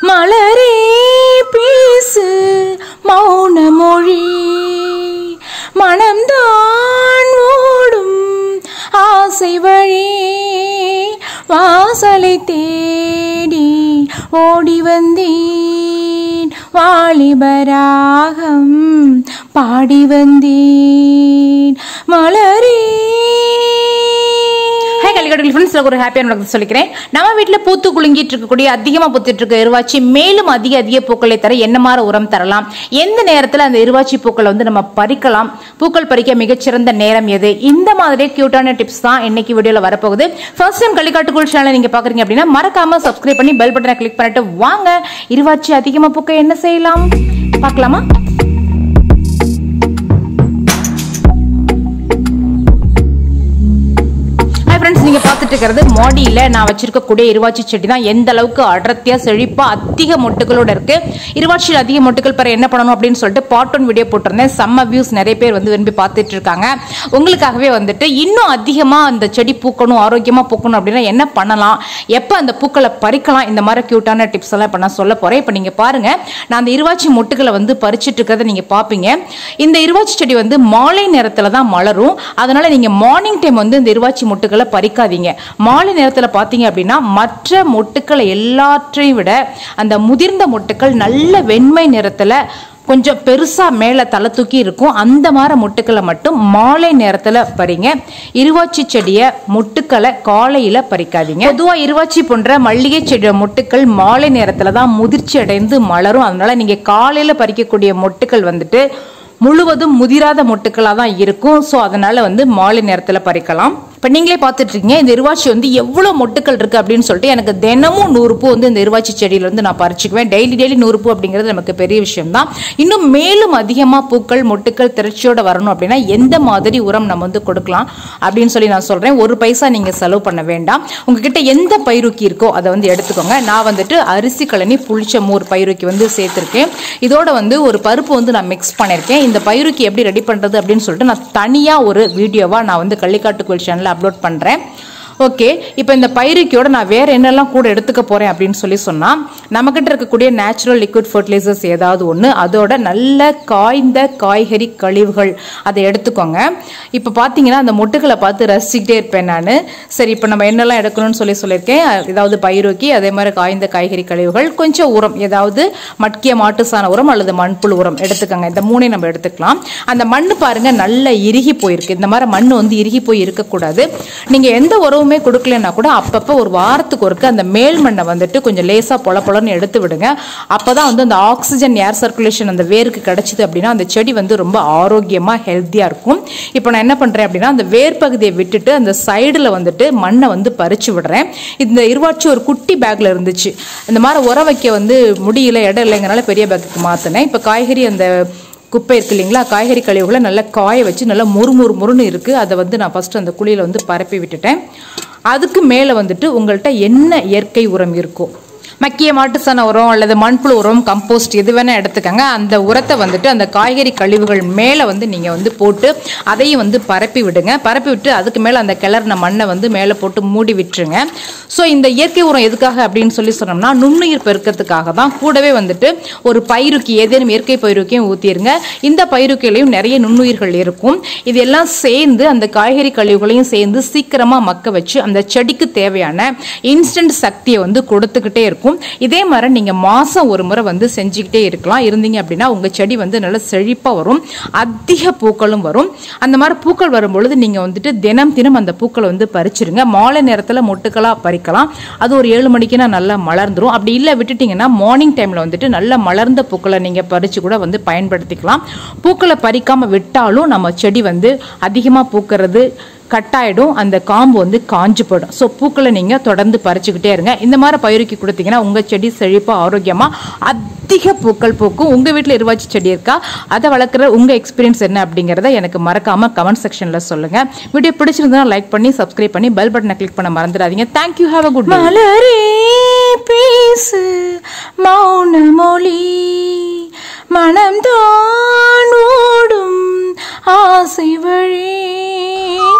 மலரே பேசு மௌன மொழி மனம்தான் ஓடும் ஆசை வழி வாசலை தேடி ஓடி வந்தேன் வாலிபராகம் பாடி வந்தேன் மலரே ஹே கலிகடல் ஃப்ரெண்ட்ஸ் ஒரு ஹாப்பியான நடந்து சொல்லிக்கிறேன் நம்ம வீட்டில் பூத்து குலுங்கிட்டு இருக்கக்கூடிய அதிகமாக பூத்துட்டு இருக்க இருவாச்சி மேலும் அதிக அதிக பூக்களை தர என்ன மாதிரி உரம் தரலாம் எந்த நேரத்தில் அந்த இருவாச்சி பூக்களை வந்து நம்ம பறிக்கலாம் பூக்கள் பறிக்க மிகச்சிறந்த நேரம் எது இந்த மாதிரி கியூட்டான டிப்ஸ் தான் இன்னைக்கு வீடியோல வரப்போகுது ஃபர்ஸ்ட் டைம் களிக்காட்டுக்குள் சேனல் நீங்க பாக்குறீங்க அப்படின்னா மறக்காம சப்ஸ்கிரைப் பண்ணி பெல் பட்டனை கிளிக் பண்ணிட்டு வாங்க இருவாச்சி அதிகமாக பூக்க என்ன செய்யலாம் பார்க்கலாமா ஹாய் ஃப்ரெண்ட்ஸ் நீங்க பார்த்துட்டு இருக்கிறது மாடியில நான் வச்சிருக்கக்கூடிய இருவாச்சி செடி தான் எந்த அளவுக்கு அடர்த்தியா செழிப்பா அதிக மொட்டுகளோட இருக்கு இருவாச்சியில் அதிக மொட்டுகள் பெற என்ன பண்ணணும் அப்படின்னு சொல்லிட்டு பார்ட் ஒன் வீடியோ போட்டிருந்தேன் செம்ம வியூஸ் நிறைய பேர் வந்து விரும்பி பார்த்துட்டு இருக்காங்க உங்களுக்காகவே வந்துட்டு இன்னும் அதிகமா அந்த செடி பூக்கணும் ஆரோக்கியமா பூக்கணும் அப்படின்னா என்ன பண்ணலாம் எப்போ அந்த பூக்களை பறிக்கலாம் இந்த மாதிரி கியூட்டான டிப்ஸ் எல்லாம் இப்போ நான் சொல்ல போறேன் இப்போ நீங்க பாருங்க நான் அந்த இருவாச்சி மொட்டுகளை வந்து பறிச்சிட்டு இருக்கிறத நீங்க பார்ப்பீங்க இந்த இருவாச்சி செடி வந்து மாலை நேரத்துல தான் மலரும் அதனால நீங்க மார்னிங் டைம் வந்து இந்த இருவாச்சி மொட்டுகளை பறிக்காதீங்க மாலை நேரத்துல பாத்தீங்க அப்படின்னா மற்ற மொட்டுக்களை எல்லாற்றையும் விட அந்த முதிர்ந்த மொட்டுக்கள் நல்ல வெண்மை நிறத்துல கொஞ்சம் பெருசா மேல தலை தூக்கி இருக்கும் அந்த மாதிரி மொட்டுக்களை மட்டும் மாலை நேரத்துல பறிங்க இருவாச்சி செடிய மொட்டுக்களை காலையில பறிக்காதீங்க பொதுவா இருவாச்சி போன்ற மல்லிகை செடியோட மொட்டுக்கள் மாலை நேரத்துல தான் முதிர்ச்சி அடைந்து மலரும் அதனால நீங்க காலையில பறிக்கக்கூடிய மொட்டுக்கள் வந்துட்டு முழுவதும் முதிராத மொட்டுக்களாக தான் இருக்கும் ஸோ அதனால வந்து மாலை நேரத்தில் பறிக்கலாம் இப்போ நீங்களே பார்த்துட்டு இருக்கீங்க இந்த இருவாச்சி வந்து எவ்வளோ மொட்டுக்கள் இருக்கு அப்படின்னு சொல்லிட்டு எனக்கு தினமும் நூறு பூ வந்து இந்த இருவாச்சி செடியில வந்து நான் பறிச்சுக்குவேன் டெய்லி டெய்லி நூறு பூ அப்படிங்கிறது நமக்கு பெரிய விஷயம் தான் இன்னும் மேலும் அதிகமாக பூக்கள் மொட்டுக்கள் திரட்சியோட வரணும் அப்படின்னா எந்த மாதிரி உரம் நம்ம வந்து கொடுக்கலாம் அப்படின்னு சொல்லி நான் சொல்றேன் ஒரு பைசா நீங்க செலவு பண்ண வேண்டாம் உங்ககிட்ட எந்த பயிரூக்கி இருக்கோ அதை வந்து எடுத்துக்கோங்க நான் வந்துட்டு அரிசி கழனி புளிச்ச மோர் பயிரூக்கி வந்து சேர்த்திருக்கேன் இதோட வந்து ஒரு பருப்பு வந்து நான் மிக்ஸ் பண்ணியிருக்கேன் இந்த பயிருக்கு எப்படி ரெடி பண்றது அப்படின்னு சொல்லிட்டு நான் தனியா ஒரு வீடியோவா நான் வந்து கள்ளிக்காட்டு கோயில் சேனல்ல அப்லோட் பண்றேன் ஓகே இப்போ இந்த பயிரிக்கையோட நான் வேற என்னெல்லாம் கூட எடுத்துக்க போறேன் அப்படின்னு சொல்லி சொன்னா நம்மகிட்ட இருக்கக்கூடிய நேச்சுரல் லிக்விட் ஃபர்டிலைசர்ஸ் ஏதாவது ஒன்று அதோட நல்ல காய்ந்த காய்கறி கழிவுகள் அதை எடுத்துக்கோங்க இப்போ பார்த்தீங்கன்னா அந்த மொட்டுகளை பார்த்து ரசிச்சுக்கிட்டே இருப்பேன் நான் சரி இப்போ நம்ம என்னெல்லாம் எடுக்கணும்னு சொல்லி சொல்லியிருக்கேன் ஏதாவது பயிரோக்கி அதே மாதிரி காய்ந்த காய்கறி கழிவுகள் கொஞ்சம் உரம் ஏதாவது மட்கிய மாட்டுசாண உரம் அல்லது மண்புழு உரம் எடுத்துக்கோங்க இந்த மூணையும் நம்ம எடுத்துக்கலாம் அந்த மண் பாருங்க நல்ல இறுகி போயிருக்கு இந்த மாதிரி மண் வந்து இறுகி போய் இருக்கக்கூடாது நீங்க எந்த உரவுமே கொடுக்கலன்னா கூட அப்பப்போ ஒரு வாரத்துக்கு ஒருக்க அந்த மேல் மண்ணை வந்துட்டு கொஞ்சம் லேசா பொல பொலன்னு எடுத்து விடுங்க அப்பதான் வந்து அந்த ஆக்சிஜன் ஏர் சர்க்குலேஷன் அந்த வேருக்கு கிடைச்சிது அப்படின்னா அந்த செடி வந்து ரொம்ப ஆரோக்கியமா ஹெல்த்தியா இருக்கும் இப்போ நான் என்ன பண்றேன் அப்படின்னா அந்த வேர் பகுதியை விட்டுட்டு அந்த சைடுல வந்துட்டு மண்ணை வந்து பறிச்சு விடுறேன் இந்த இருவாச்சி ஒரு குட்டி பேக்ல இருந்துச்சு இந்த மாதிரி உர வைக்க வந்து முடியல இடம் இல்லைங்கனால பெரிய பேக்குக்கு மாத்தினேன் இப்போ காய்கறி அந்த குப்பை இருக்கு இல்லைங்களா காய்கறி கழிவுகளை நல்லா காய வச்சு நல்லா முறு முறு முறுன்னு இருக்குது அதை வந்து நான் ஃபஸ்ட்டு அந்த குழியில் வந்து பரப்பி விட்டுட்டேன் அதுக்கு மேலே வந்துட்டு உங்கள்கிட்ட என்ன இயற்கை உரம் இருக்கோ மக்கிய மாட்டுசாண உரம் அல்லது மண்புழு உரம் கம்போஸ்ட் எது வேணால் எடுத்துக்கங்க அந்த உரத்தை வந்துட்டு அந்த காய்கறி கழிவுகள் மேலே வந்து நீங்கள் வந்து போட்டு அதையும் வந்து பரப்பி விடுங்க பரப்பி விட்டு அதுக்கு மேலே அந்த கிளறின மண்ணை வந்து மேலே போட்டு மூடி விட்டுருங்க ஸோ இந்த இயற்கை உரம் எதுக்காக அப்படின்னு சொல்லி சொன்னோம்னா நுண்ணுயிர் பெருக்கத்துக்காக தான் கூடவே வந்துட்டு ஒரு பயிருக்கு ஏதேனும் இயற்கை பயிறுக்கையும் ஊற்றிடுங்க இந்த பயிறுக்கையிலையும் நிறைய நுண்ணுயிர்கள் இருக்கும் இது எல்லாம் சேர்ந்து அந்த காய்கறி கழிவுகளையும் சேர்ந்து சீக்கிரமாக மக்க வச்சு அந்த செடிக்கு தேவையான இன்ஸ்டன்ட் சக்தியை வந்து கொடுத்துக்கிட்டே இருக்கும் இதே மாதிரி நீங்கள் மாதம் ஒரு முறை வந்து செஞ்சுக்கிட்டே இருக்கலாம் இருந்தீங்க அப்படின்னா உங்கள் செடி வந்து நல்லா செழிப்பாக வரும் அதிக பூக்களும் வரும் அந்த மாதிரி பூக்கள் வரும்பொழுது நீங்கள் வந்துட்டு தினம் தினம் அந்த பூக்களை வந்து பறிச்சிருங்க மாலை நேரத்தில் மொட்டுக்களாக பறிக்கலாம் அது ஒரு ஏழு மணிக்குனா நல்லா மலர்ந்துரும் அப்படி இல்லை விட்டுட்டீங்கன்னா மார்னிங் டைமில் வந்துட்டு நல்ல மலர்ந்த பூக்களை நீங்கள் பறித்து கூட வந்து பயன்படுத்திக்கலாம் பூக்களை பறிக்காமல் விட்டாலும் நம்ம செடி வந்து அதிகமாக பூக்கிறது கட்டாயிடும் அந்த காம்பு வந்து காஞ்சு போயிடும் ஸோ பூக்களை நீங்கள் தொடர்ந்து பறிச்சுக்கிட்டே இருங்க இந்த மாதிரி பயிருக்கு கொடுத்தீங்கன்னா உங்கள் செடி செழிப்பாக ஆரோக்கியமாக அதிக பூக்கள் பூக்கும் உங்கள் வீட்டில் இருவாச்சி செடி இருக்கா அதை வளர்க்குற உங்கள் எக்ஸ்பீரியன்ஸ் என்ன அப்படிங்கிறத எனக்கு மறக்காமல் கமெண்ட் செக்ஷனில் சொல்லுங்கள் வீடியோ பிடிச்சிருந்தா லைக் பண்ணி சப்ஸ்கிரைப் பண்ணி பெல் பட்டனை கிளிக் பண்ண மறந்துடாதீங்க தேங்க்யூ ஹாவ் அ குட் மலரே பேசு மௌன மொழி மனம்தான் ஓடும் ஆசை வழி